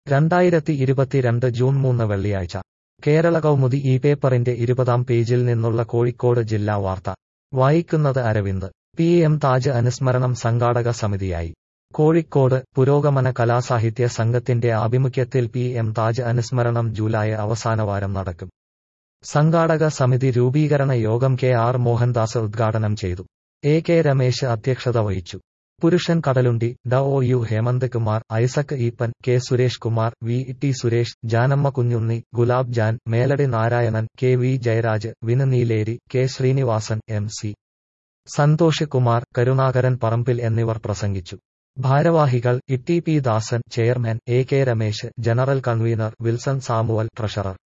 രണ്ടായിരത്തി ഇരുപത്തിരണ്ട് ജൂൺ മൂന്ന് വെള്ളിയാഴ്ച കേരള കൗമുദി ഈ പേപ്പറിന്റെ ഇരുപതാം പേജിൽ നിന്നുള്ള കോഴിക്കോട് ജില്ലാ വാർത്ത വായിക്കുന്നത് അരവിന്ദ് പി എം താജ് അനുസ്മരണം സംഘാടക സമിതിയായി കോഴിക്കോട് പുരോഗമന കലാസാഹിത്യ സംഘത്തിന്റെ ആഭിമുഖ്യത്തിൽ പി എം താജ് അനുസ്മരണം ജൂലൈ അവസാനവാരം നടക്കും സംഘാടക സമിതി രൂപീകരണ യോഗം കെ ആർ മോഹൻദാസ് ഉദ്ഘാടനം ചെയ്തു എ കെ രമേശ് അധ്യക്ഷത വഹിച്ചു പുരുഷൻ കടലുണ്ടി ഡ ഒ യു Hemanth Kumar Isaac Eapen K Suresh Kumar V T Suresh Janamma Kunhunni Gulab Jan Meladi Narayanan K V Jayaraj വിന് Neeleri K Srinivasan M C Santhosh Kumar Karunakaran Parambil എന്നിവർ പ്രസംഗിച്ചു ഭാരവാഹികൾ E T P Dasan chairman A K Ramesh general convener Wilson Samuel treasurer